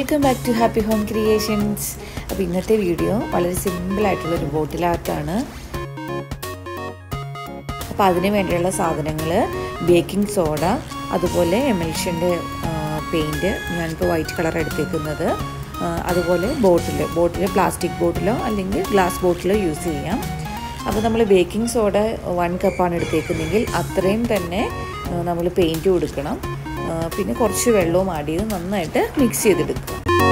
welcome back to happy home creations അപ്പോൾ ഇന്നത്തെ video വളരെ സിമ്പിളായിട്ടുള്ളൊരു ബോട്ടിൽ ആർട്ടാണ് അപ്പോൾ അതിന് വേണ്ടിയുള്ള സാധനങ്ങൾ ബേക്കിംഗ് സോഡ അതുപോലെ എമൽഷൻ്റെ പെയിൻറ്റ് ഞാനിപ്പോൾ വൈറ്റ് കളർ എടുത്തേക്കുന്നത് അതുപോലെ ബോട്ടിൽ ബോട്ടിൽ പ്ലാസ്റ്റിക് ബോട്ടിലോ അല്ലെങ്കിൽ ഗ്ലാസ് ബോട്ടിലോ യൂസ് ചെയ്യാം അപ്പോൾ നമ്മൾ ബേക്കിംഗ് സോഡ വൺ കപ്പാണ് എടുത്തേക്കുന്നതെങ്കിൽ അത്രയും തന്നെ നമ്മൾ പെയിൻറ്റ് കൊടുക്കണം പിന്നെ കുറച്ച് വെള്ളവും ആഡ് ചെയ്ത് നന്നായിട്ട് മിക്സ് ചെയ്തെടുക്കുക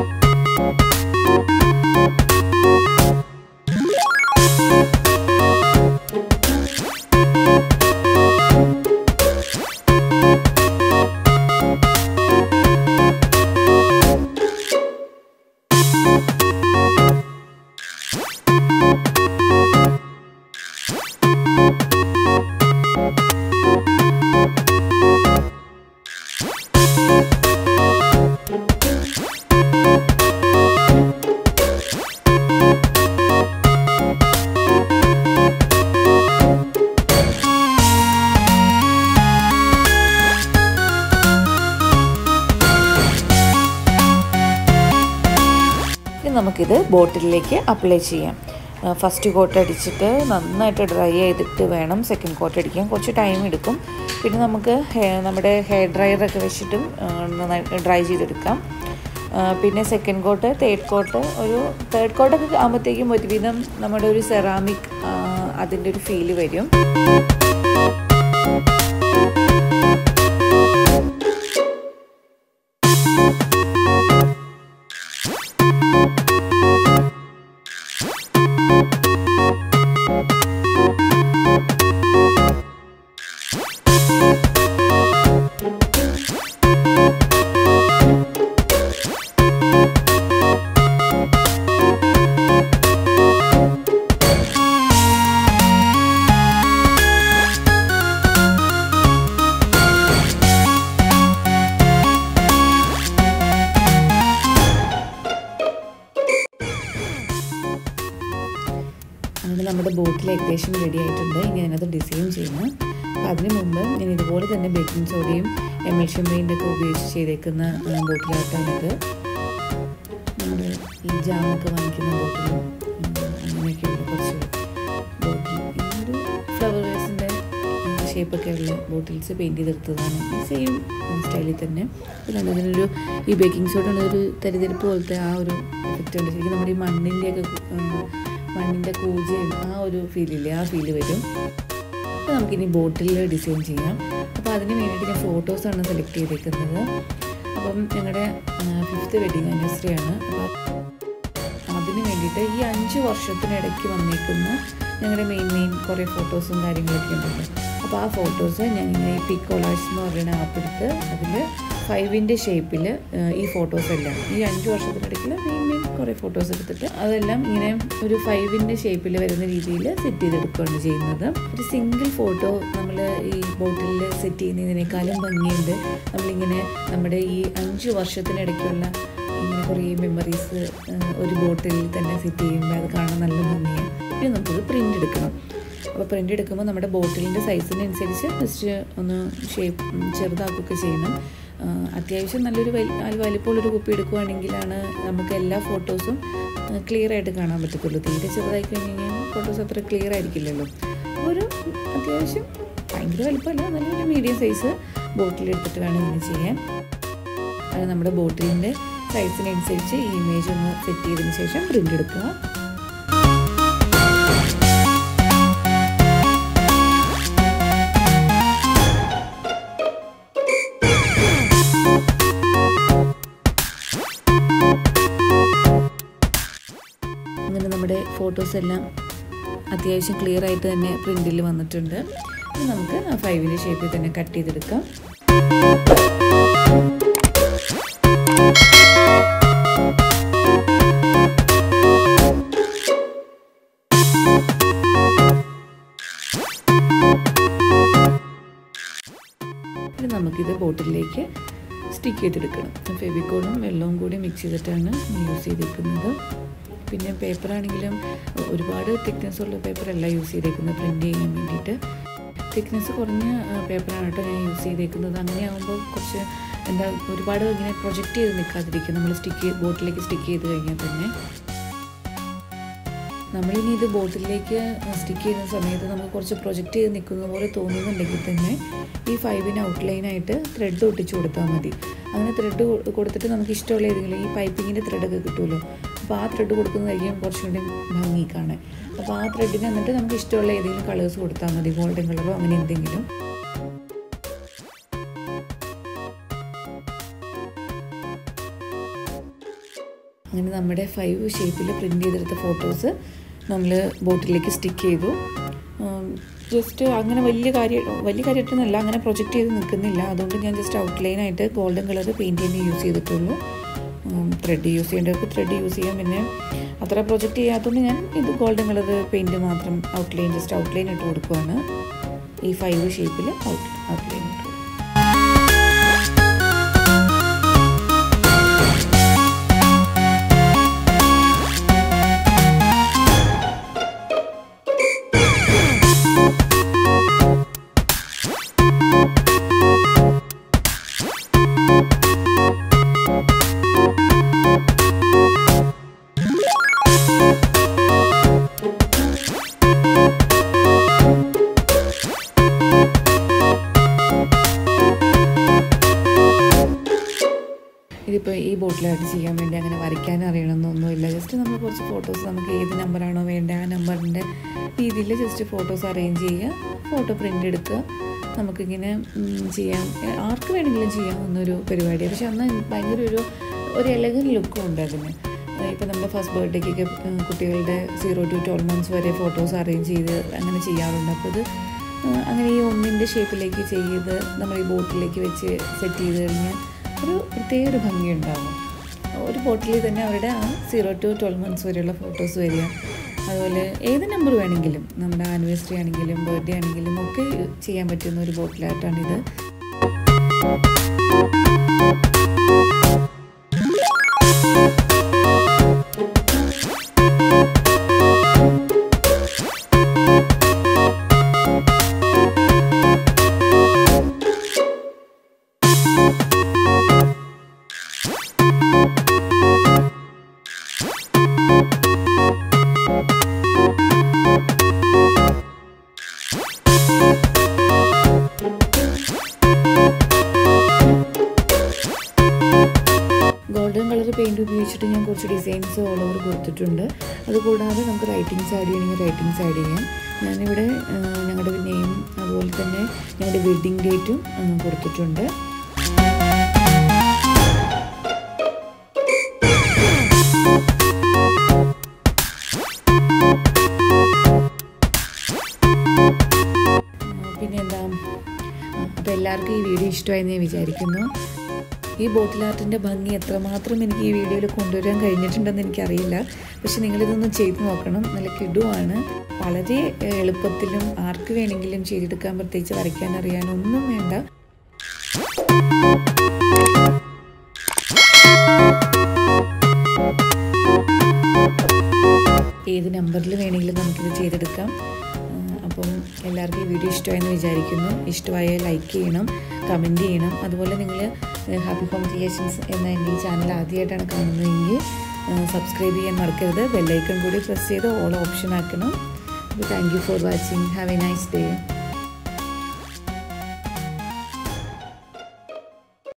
നമുക്കിത് ബോട്ടിലേക്ക് അപ്ലൈ ചെയ്യാം ഫസ്റ്റ് കോട്ട് അടിച്ചിട്ട് നന്നായിട്ട് ഡ്രൈ ചെയ്തിട്ട് വേണം സെക്കൻഡ് കോട്ട് അടിക്കാൻ കുറച്ച് ടൈം എടുക്കും പിന്നെ നമുക്ക് നമ്മുടെ ഹെയർ ഡ്രയറൊക്കെ വെച്ചിട്ടും നന്നായിട്ട് ഡ്രൈ ചെയ്തെടുക്കാം പിന്നെ സെക്കൻഡ് കോട്ട് തേർഡ് കോട്ട് ഒരു തേർഡ് കോട്ടൊക്കെ ആകുമ്പോഴത്തേക്കും ഒരുവിധം നമ്മുടെ ഒരു സെറാമിക് അതിൻ്റെ ഒരു ഫീല് വരും അങ്ങനെ നമ്മുടെ ബോട്ടിൽ ഏകദേശം റെഡി ആയിട്ടുണ്ട് ഇനി അതിനകത്ത് ഡിസൈൻ ചെയ്യുന്നു അപ്പോൾ അതിന് മുമ്പ് ഞാൻ ഇതുപോലെ തന്നെ ബേക്കിംഗ് സോഡയും എമൽഷൻ പെയിൻ്റൊക്കെ ഉപയോഗിച്ച് ചെയ്തേക്കുന്ന ബോട്ടിലായിട്ടാണിത് നമ്മുടെ ഈ ജാമൊക്കെ വാങ്ങിക്കുന്ന ബോട്ടിലും അങ്ങനെയൊക്കെയുള്ള കുറച്ച് ബോട്ടിൽ ഈ ഒരു ഫ്ലവർ വേസിൻ്റെ ഷേപ്പൊക്കെ ഉള്ള ബോട്ടിൽസ് പെയിൻറ്റ് ചെയ്തെടുത്തതാണ് ഈ സെയിം സ്റ്റൈലിൽ തന്നെ ഇതുണ്ട് ഇതിനൊരു ഈ ബേക്കിംഗ് സോഡ ഒരു തരിതരിപ്പ് പോലത്തെ ആ ഒരു എഫക്റ്റ് ഉണ്ട് ശരിക്കും നമ്മുടെ ഈ മണ്ണിൻ്റെയൊക്കെ മണ്ണിൻ്റെ കൂജയും ആ ഒരു ഫീലില്ലേ ആ ഫീല് വരും അപ്പോൾ നമുക്കിനി ബോട്ടിൽ ഡിസൈൻ ചെയ്യാം അപ്പോൾ അതിന് വേണ്ടിയിട്ട് ഞാൻ ഫോട്ടോസാണ് സെലക്ട് ചെയ്തേക്കുന്നത് അപ്പം ഞങ്ങളുടെ ഫിഫ്ത്ത് വെഡിങ് ആനിവേഴ്സറി ആണ് അപ്പോൾ അതിന് വേണ്ടിയിട്ട് ഈ അഞ്ച് വർഷത്തിനിടയ്ക്ക് വന്നേക്കുന്ന ഞങ്ങളുടെ മെയിൻ മെയിൻ കുറേ ഫോട്ടോസും കാര്യങ്ങളൊക്കെ ഉണ്ടല്ലോ അപ്പോൾ ആ ഫോട്ടോസ് ഞാൻ ഇങ്ങനെ ഈ പിക് കൊളാഴ്സ് എന്ന് പറയുന്ന ആപ്പ് എടുത്ത് അതിൽ ഫൈവിൻ്റെ ഷേപ്പിൽ ഈ ഫോട്ടോസ് എല്ലാം ഈ അഞ്ച് വർഷത്തിനിടയ്ക്ക് മെയിൻ മെയിൻ കുറേ ഫോട്ടോസ് എടുത്തിട്ട് അതെല്ലാം ഇങ്ങനെ ഒരു ഫൈവിൻ്റെ ഷേപ്പിൽ വരുന്ന രീതിയിൽ സെറ്റ് ചെയ്തെടുക്കുകയാണ് ചെയ്യുന്നത് ഒരു സിംഗിൾ ഫോട്ടോ നമ്മൾ ഈ ബോട്ടിൽ സെറ്റ് ചെയ്യുന്നതിനേക്കാളും ഭംഗിയുണ്ട് നമ്മളിങ്ങനെ നമ്മുടെ ഈ അഞ്ച് വർഷത്തിനിടയ്ക്കുള്ള ഇങ്ങനെ കുറേ മെമ്മറീസ് ഒരു ബോട്ടിൽ തന്നെ സെറ്റ് ചെയ്യുമ്പോൾ അത് കാണാൻ നല്ല ഭംഗിയാണ് പിന്നെ നമുക്കത് പ്രിൻ്റ് എടുക്കണം അപ്പോൾ പ്രിൻ്റ് എടുക്കുമ്പോൾ നമ്മുടെ ബോട്ടിലിൻ്റെ സൈസിനനുസരിച്ച് ജസ്റ്റ് ഒന്ന് ഷേപ്പ് ചെറുതാക്കുകയൊക്കെ ചെയ്യണം അത്യാവശ്യം നല്ലൊരു വലി വലിപ്പമുള്ളൊരു കുപ്പി എടുക്കുകയാണെങ്കിലാണ് നമുക്ക് എല്ലാ ഫോട്ടോസും ക്ലിയർ ആയിട്ട് കാണാൻ പറ്റത്തുള്ളൂ തീരെ ചെറുതായി കഴിഞ്ഞ് കഴിഞ്ഞാൽ ഫോട്ടോസ് അത്ര ക്ലിയർ ആയിരിക്കില്ലല്ലോ ഒരു അത്യാവശ്യം ഭയങ്കര വലിപ്പമല്ല നല്ലൊരു മീഡിയം സൈസ് ബോട്ടിൽ എടുത്തിട്ട് വേണം ഇങ്ങനെ ചെയ്യാൻ അത് നമ്മുടെ ബോട്ടിലിൻ്റെ സൈസിനനുസരിച്ച് ഈ ഇമേജ് ഒന്ന് സെറ്റ് ചെയ്തതിന് ശേഷം പ്രിൻ്റ് എടുക്കുക അങ്ങനെ നമ്മുടെ ഫോട്ടോസ് എല്ലാം അത്യാവശ്യം ക്ലിയർ ആയിട്ട് തന്നെ പ്രിൻറ്റിൽ വന്നിട്ടുണ്ട് ഇനി നമുക്ക് ആ ഫൈവിൻ്റെ ഷേപ്പിൽ തന്നെ കട്ട് ചെയ്തെടുക്കാം ഇനി നമുക്കിത് ബോട്ടിലേക്ക് സ്റ്റിക്ക് ചെയ്തെടുക്കണം ഫെവിക്കോളും വെള്ളവും കൂടി മിക്സ് ചെയ്തിട്ടാണ് യൂസ് ചെയ്തിരിക്കുന്നത് പിന്നെ പേപ്പറാണെങ്കിലും ഒരുപാട് തിക്നെസ് ഉള്ള പേപ്പറല്ല യൂസ് ചെയ്തേക്കുന്നത് പ്രിൻ്റ് ചെയ്യാൻ വേണ്ടിയിട്ട് തിക്നെസ് കുറഞ്ഞ പേപ്പറാണ് കേട്ടോ ഞാൻ യൂസ് ചെയ്തേക്കുന്നത് അങ്ങനെ ആകുമ്പോൾ കുറച്ച് എന്താ ഒരുപാട് ഇങ്ങനെ പ്രൊജക്റ്റ് ചെയ്ത് നിൽക്കാതിരിക്കും നമ്മൾ സ്റ്റിക്ക് ബോട്ടിലേക്ക് സ്റ്റിക്ക് ചെയ്ത് കഴിഞ്ഞാൽ തന്നെ നമ്മളിനി ഇത് ബോട്ടിലേക്ക് സ്റ്റിക്ക് ചെയ്യുന്ന സമയത്ത് നമുക്ക് കുറച്ച് പ്രൊജക്റ്റ് ചെയ്ത് നിൽക്കുന്ന പോലെ തോന്നുന്നുണ്ടെങ്കിൽ തന്നെ ഈ ഫൈവിന് ഔട്ട്ലൈനായിട്ട് ത്രെഡ് ഒട്ടിച്ച് കൊടുത്താൽ മതി അങ്ങനെ ത്രെഡ് കൊടുത്തിട്ട് നമുക്ക് ഇഷ്ടമുള്ള ഏതെങ്കിലും ഈ പൈപ്പിങ്ങിൻ്റെ ത്രെഡൊക്കെ കിട്ടുമല്ലോ അപ്പോൾ ആ ത്രെഡ് കൊടുക്കുന്നതായിരിക്കും കുറച്ചും കൂടി ഭംഗി കാണാൻ അപ്പോൾ ആ ത്രെഡിന് എന്നിട്ട് നമുക്ക് ഇഷ്ടമുള്ള ഏതെങ്കിലും കളേഴ്സ് കൊടുത്താൽ മതി ഗോൾഡൻ കളറോ അങ്ങനെ എന്തെങ്കിലും അങ്ങനെ നമ്മുടെ ഫൈവ് ഷേപ്പിൽ പ്രിൻ്റ് ചെയ്തെടുത്ത ഫോട്ടോസ് നമ്മൾ ബോട്ടിലേക്ക് സ്റ്റിക്ക് ചെയ്തു ജസ്റ്റ് അങ്ങനെ വലിയ കാര്യം വലിയ കാര്യമായിട്ടൊന്നുമല്ല അങ്ങനെ പ്രൊജക്റ്റ് ചെയ്ത് നിൽക്കുന്നില്ല അതുകൊണ്ട് ഞാൻ ജസ്റ്റ് ഔട്ട്ലൈനായിട്ട് ഗോൾഡൻ കളർ പെയിൻറ്റ് തന്നെ യൂസ് ചെയ്തിട്ടുള്ളൂ ത്രെഡ് യൂസ് ചെയ്യേണ്ടവർക്ക് ത്രെഡ് യൂസ് ചെയ്യാം പിന്നെ അത്ര പ്രൊജക്റ്റ് ചെയ്യാത്തതുകൊണ്ട് ഞാൻ ഇത് ഗോൾഡൻ കളർ പെയിൻറ്റ് മാത്രം ഔട്ട്ലൈൻ ജസ്റ്റ് ഔട്ട്ലൈൻ ഇട്ട് കൊടുക്കുവാണ് ഈ ഫൈവ് ഷേപ്പിൽ ഔട്ട് ഔട്ട്ലൈൻ ഇട്ട് കൊടുക്കും ഇതിപ്പോൾ ഈ ബോട്ടിലായിട്ട് ചെയ്യാൻ വേണ്ടി അങ്ങനെ വരയ്ക്കാൻ അറിയണമെന്നൊന്നുമില്ല ജസ്റ്റ് നമ്മൾ കുറച്ച് ഫോട്ടോസ് നമുക്ക് ഏത് നമ്പറാണോ വേണ്ടത് ആ നമ്പറിൻ്റെ രീതിയിൽ ജസ്റ്റ് ഫോട്ടോസ് അറേഞ്ച് ചെയ്യുക ഫോട്ടോ പ്രിൻ്റ് എടുക്കുക നമുക്കിങ്ങനെ ചെയ്യാം ആർക്ക് വേണമെങ്കിലും ചെയ്യാവുന്നൊരു പരിപാടിയാണ് പക്ഷെ അന്ന് ഭയങ്കര ഒരു ഒരു എലഗൻ ലുക്കും ഉണ്ട് അതിന് ഇപ്പോൾ നമ്മുടെ ഫസ്റ്റ് ബർത്ത്ഡേക്കൊക്കെ കുട്ടികളുടെ സീറോ ടു ട്വൽവ് മന്ത്സ് വരെ ഫോട്ടോസ് അറേഞ്ച് ചെയ്ത് അങ്ങനെ ചെയ്യാറുണ്ട് അപ്പോൾ ഇത് അങ്ങനെ ഈ ഒന്നിൻ്റെ ഷേപ്പിലേക്ക് ചെയ്ത് നമ്മൾ ഈ ബോട്ടിലേക്ക് വെച്ച് സെറ്റ് ചെയ്ത് കഴിഞ്ഞാൽ ഒരു പ്രത്യേക ഒരു ഭംഗിയുണ്ടാകും ഒരു ബോട്ടിലിൽ തന്നെ അവരുടെ ആ സീറോ ടു ട്വൽവ് മന്ത്സ് വരെയുള്ള ഫോട്ടോസ് വരിക അതുപോലെ ഏത് നമ്പർ വേണമെങ്കിലും നമ്മുടെ ആനിവേഴ്സറി ആണെങ്കിലും ബർത്ത്ഡേ ആണെങ്കിലും ഒക്കെ ചെയ്യാൻ പറ്റുന്ന ഒരു ബോട്ടിലായിട്ടാണിത് ഗോൾഡൻ കളർ പെയിൻറ് ഉപയോഗിച്ചിട്ട് ഞാൻ കുറച്ച് ഡിസൈൻസ് ഓൾ ഓവർ കൊടുത്തിട്ടുണ്ട് അതുകൂടാതെ നമുക്ക് റൈറ്റിങ്സ് ആഡ് ചെയ്യണമെങ്കിൽ റൈറ്റിങ്സ് ആഡ് ചെയ്യാം ഞാനിവിടെ ഞങ്ങളുടെ നെയിം അതുപോലെ തന്നെ ഞങ്ങളുടെ വെഡ്ഡിങ് ഡേറ്റും കൊടുത്തിട്ടുണ്ട് പിന്നെ എന്താ അപ്പോൾ എല്ലാവർക്കും ഈ വീഡിയോ ഇഷ്ടമായെന്ന് ഞാൻ വിചാരിക്കുന്നു ഈ ബോട്ടിൽ ആർട്ടിൻ്റെ ഭംഗി എത്രമാത്രം എനിക്ക് ഈ വീഡിയോയിൽ കൊണ്ടുവരാൻ കഴിഞ്ഞിട്ടുണ്ടെന്ന് എനിക്കറിയില്ല പക്ഷെ നിങ്ങളിതൊന്ന് ചെയ്തു നോക്കണം നല്ല കിടുവാണ് വളരെ എളുപ്പത്തിലും ആർക്ക് വേണമെങ്കിലും ചെയ്തെടുക്കാൻ പ്രത്യേകിച്ച് വരയ്ക്കാൻ അറിയാനൊന്നും വേണ്ട ഏത് നമ്പറിൽ വേണമെങ്കിലും നമുക്കിത് ചെയ്തെടുക്കാം അപ്പം എല്ലാവർക്കും ഈ വീഡിയോ ഇഷ്ടമായെന്ന് വിചാരിക്കുന്നു ഇഷ്ടമായാൽ ലൈക്ക് ചെയ്യണം കമൻറ്റ് ചെയ്യണം അതുപോലെ നിങ്ങൾ ഹാപ്പി ഹോം ക്രിയേഷൻസ് എന്ന എൻ്റെ ഈ ചാനൽ ആദ്യമായിട്ടാണ് കാണുന്നതെങ്കിൽ സബ്സ്ക്രൈബ് ചെയ്യാൻ മറക്കരുത് ബെല്ലൈക്കൺ കൂടി പ്രസ് ചെയ്ത് ഓൾ ഓപ്ഷൻ ആക്കണം അപ്പോൾ thank you for watching have a nice day